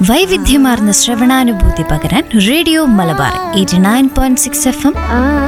വൈവിധ്യമാർന്ന ശ്രവണാനുഭൂതി പകരാൻ radio Malabar eighty nine point six F M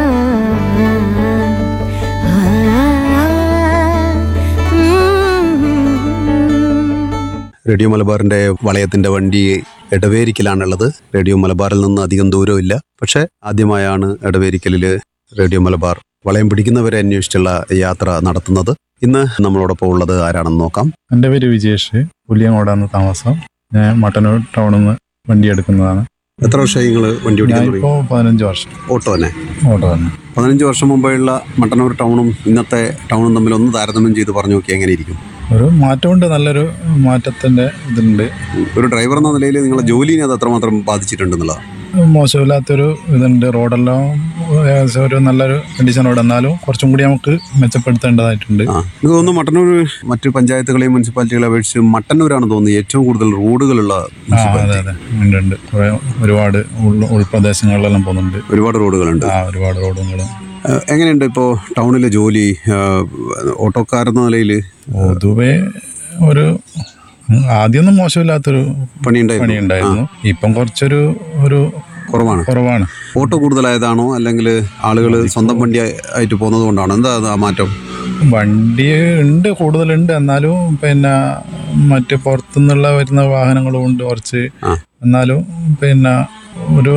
radio മലബാറിന്റെ വളയത്തിന്റെ വണ്ടി എടവേരിക്കലാണുള്ളത് റേഡിയോ മലബാറിൽ നിന്ന് അധികം ദൂരമില്ല പക്ഷെ ആദ്യമായാണ് എടവേരിക്കലില് റേഡിയോ മലബാർ വളയം പിടിക്കുന്നവരെ അന്വേഷിച്ചുള്ള യാത്ര നടത്തുന്നത് ഇന്ന് നമ്മളോടൊപ്പം ഉള്ളത് ആരാണെന്ന് നോക്കാം എൻ്റെ പേര് വിജേഷ് പുലിയങ്ങോടാണ് താമസം ഞാൻ മട്ടന്നൂർ ടൗണിൽ നിന്ന് വണ്ടി എടുക്കുന്നതാണ് എത്ര വർഷമായി നിങ്ങൾ വണ്ടി ഓടിക്കാൻ തുടങ്ങി ഞാനിപ്പോൾ പതിനഞ്ച് വർഷം ഓട്ടോ തന്നെ ഓട്ടോ തന്നെ പതിനഞ്ച് വർഷം മുമ്പെയുള്ള മട്ടന്നൂർ ടൗണും ഇന്നത്തെ ടൗണും തമ്മിൽ ഒന്ന് താരതമ്യം ചെയ്ത് പറഞ്ഞു നോക്കി എങ്ങനെ ഇരിക്കും ഒരു മാറ്റമുണ്ട് നല്ലൊരു മാറ്റത്തിൻ്റെ ഇതുണ്ട് ഒരു ഡ്രൈവർ എന്ന നിലയിൽ നിങ്ങളെ ജോലിനെ അത് എത്രമാത്രം ബാധിച്ചിട്ടുണ്ടെന്നുള്ളതാണ് മോശമില്ലാത്തൊരു ഇതുണ്ട് റോഡെല്ലാം ഏകദേശം ഒരു നല്ലൊരു കണ്ടീഷൻ റോഡ് എന്നാലും കുറച്ചും കൂടി നമുക്ക് മെച്ചപ്പെടുത്തേണ്ടതായിട്ടുണ്ട് ആ എനിക്ക് തോന്നുന്നു മട്ടന്നൂർ മറ്റു പഞ്ചായത്തുകളെയും മുനിസിപ്പാലിറ്റികളെ അപേക്ഷിച്ച് മട്ടന്നൂരാണ് തോന്നുന്നത് ഏറ്റവും കൂടുതൽ റോഡുകളുള്ള ആ അതെ മുനിസിപ്പാലിറ്റി അതെ ഉണ്ട് ഉണ്ട് കുറേ ഒരുപാട് ഉൾ ഉൾപ്രദേശങ്ങളിലെല്ലാം പോകുന്നുണ്ട് ഒരുപാട് റോഡുകളുണ്ട് ആ ഒരുപാട് റോഡുകൾ ഏഹ് എങ്ങനെയുണ്ട് ഇപ്പോൾ ടൗണിലെ ജോലി ഏഹ് ഓട്ടോക്കാരെന്ന നിലയിൽ പൊതുവെ ഒരു ആദ്യമൊന്നും മോശമില്ലാത്തൊരു പണിയുണ്ടായിരുന്നു പണിയുണ്ടായിരുന്നു ഇപ്പം കുറച്ചൊരു ഒരു കുറവാണ് കുറവാണ് ഓട്ടോ കൂടുതലായതാണോ അല്ലെങ്കിൽ ആളുകൾ സ്വന്തം വണ്ടി ആയിട്ട് പോകുന്നത് കൊണ്ടാണോ എന്താ അത് ആ മാറ്റം വണ്ടി ഉണ്ട് കൂടുതലുണ്ട് എന്നാലും പിന്നെ മറ്റ് പുറത്തുനിന്നുള്ള വരുന്ന വാഹനങ്ങളും ഉണ്ട് കുറച്ച് ആ. എന്നാലും പിന്നെ ഒരു